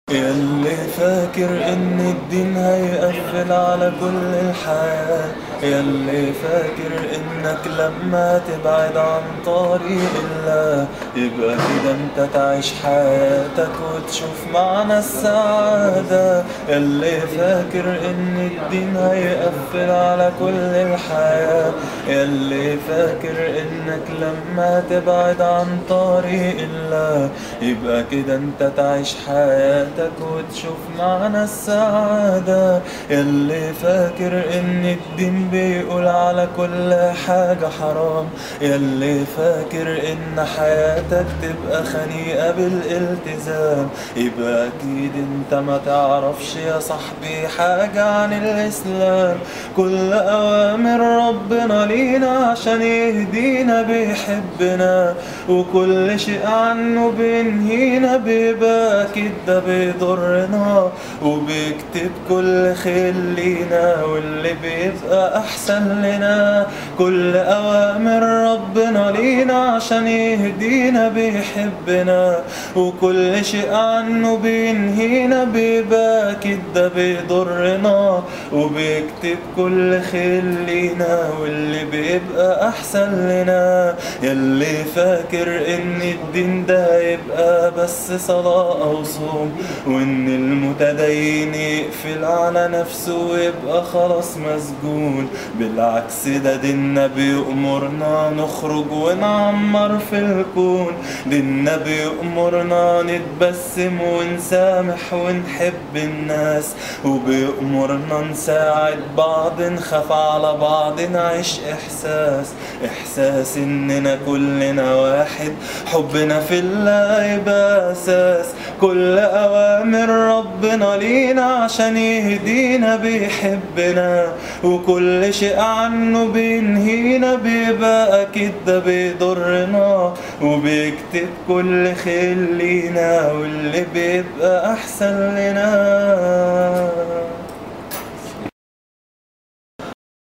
ياللي فاكر ان الدين هيقفل على كل الحياة ياللي فاكر انك لما تبعد عن طريق الله يبقى كده انت تعيش حياتك وتشوف معنى السعادة ياللي فاكر ان الدين هيقفل على كل الحياة ياللي فاكر انك لما تبعد عن طريق الله يبقى كده انت تعيش حياتك وتشوف معنى السعادة ياللي فاكر ان الدين بيقول على كل حاجة حرام ياللي فاكر ان حياتك تبقى خنيقة بالالتزام يبقى اكيد انت ما تعرفش يا صاحبي حاجة عن الاسلام كل اوامر ربنا لينا عشان يهدينا بيحبنا وكل شيء عنه بينهينا بيبقى اكيد ده بيضرنا وبيكتب كل خير لينا واللي بيبقى احسن لنا كل اوامر ربنا لينا عشان يهدينا بيحبنا وكل شيء عنه بينهينا بيبقى اكيد ده بيضرنا وبيكتب كل خير لينا واللي بيبقى احسن لنا ياللي فاكر ان الدين ده يبقى بس صلاة او صوم وان المتدين يقفل على نفسه ويبقى خلاص مسجون بالعكس ده ديننا بيأمرنا نخرج ونعمر في الكون ديننا بيأمرنا نتبسم ونسامح ونحب الناس وبيأمرنا نساعد بعض نخاف على بعض نعيش إحساس إحساس إننا كلنا واحد حبنا في الله يبقى أساس كل أوامر ربنا لينا عشان يهدينا بيحبنا وكل شيء عنه بينهينا بيبقى أكيد ده بيضرنا وبيكتب كل خير لينا واللي بيبقى أحسن لنا